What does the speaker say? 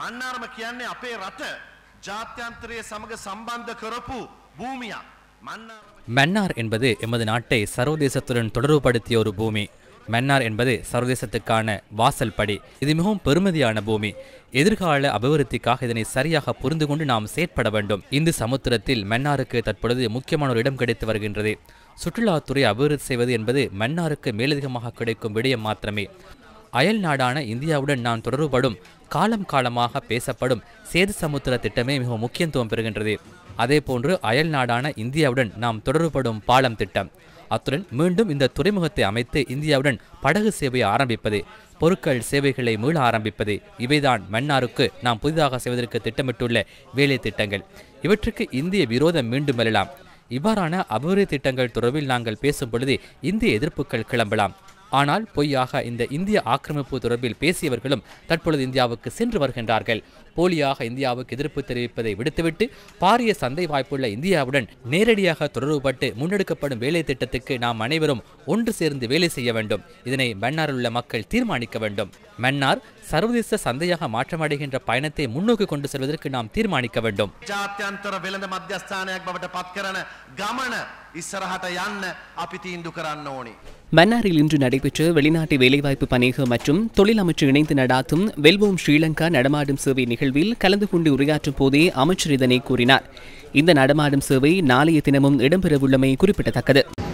මන්නාරම කියන්නේ අපේ රට ජාත්‍යන්තරය සමග සම්බන්ධ කරපු භූමියක්. මන්නාරම மன்னார் என்பது எமது நாட்டை சர்வதேசத்துடன் தொடர்புபடுத்திய ஒரு பூமி மன்னார் என்பது சர்வதேசத்துக்கான வாசல் படி இது மிகவும் பெருமதியான பூமி எதிர்கால அபிவிருத்திக்காக இதனை சரியாக புரிந்து கொண்டு நாம் செயற்பட வேண்டும் இந்து சமுத்திரத்தில் மன்னாருக்கு தற்பொழுது முக்கியமான ஒரு இடம் கிடைத்து வருகின்றது சுற்றுலாத்துறை அபிவிருத்தி செய்வது என்பது மன்னாருக்கு மேலதிகமாக கிடைக்கும் விடயம் மாத்திரமே அயல் நாடான இந்தியாவுடன் நான் தொடர்புபடும் காலம் காலமாக பேசப்படும் சேது சமுத்திர திட்டமே மிக முக்கியத்துவம் பெறுகின்றது அதேபோன்று அயல் நாடான இந்தியாவுடன் நாம் தொடர்புபடும் பாலம் திட்டம் அத்துடன் மீண்டும் இந்த துறைமுகத்தை அமைத்து இந்தியாவுடன் படகு சேவையை ஆரம்பிப்பது பொருட்கள் சேவைகளை மீள ஆரம்பிப்பது இவைதான் மன்னாருக்கு நாம் புதிதாக செய்வதற்கு திட்டமிட்டுள்ள வேலை திட்டங்கள் இவற்றுக்கு இந்திய விரோதம் மீண்டும் எழலாம் இவ்வாறான அபிவிருத்தி திட்டங்கள் தொடர்பில் நாங்கள் பேசும் பொழுது இந்திய எதிர்ப்புகள் கிளம்பலாம் ஆனால் பொய்யாக இந்த இந்திய ஆக்கிரமிப்பு தொடர்பில் பேசியவர்களும் தற்பொழுது இந்தியாவுக்கு சென்று வருகின்றார்கள் போலியாக இந்தியாவுக்கு எதிர்ப்பு தெரிவிப்பதை விடுத்துவிட்டு பாரிய சந்தை வாய்ப்புள்ள இந்தியாவுடன் நேரடியாக தொடர்புபட்டு முன்னெடுக்கப்படும் வேலை திட்டத்துக்கு நாம் அனைவரும் ஒன்று சேர்ந்து வேலை செய்ய வேண்டும் இதனை மன்னாரில் உள்ள மக்கள் தீர்மானிக்க வேண்டும் மன்னார் சர்வதேச சந்தையாக மாற்றமடைகின்ற பயணத்தை முன்னோக்கி கொண்டு செல்வதற்கு நாம் தீர்மானிக்க வேண்டும் ජාත්‍යන්තර වෙළඳ මධ්‍යස්ථානයක් බවට පත් කරන ගමන ඉස්සරහට යන්න අපි තීන්දු කරන්න ඕනි. மன்னாரில் இன்று நடைபெற்ற வெளிநாட்டு வேலைவாய்ப்பு பணியகம் மற்றும் தொழில் அமைச்சு இணைந்து நடாத்தும் வெல்வோம் ஸ்ரீலங்கா நடமாடும் சேவை நிகழ்வில் கலந்து கொண்டு உரையாற்றும் போதே அமைச்சர் இதனை கூறினார் இந்த நடமாடும் சேவை நாளைய தினமும் இடம்பெறவுள்ளமை குறிப்பிடத்தக்கது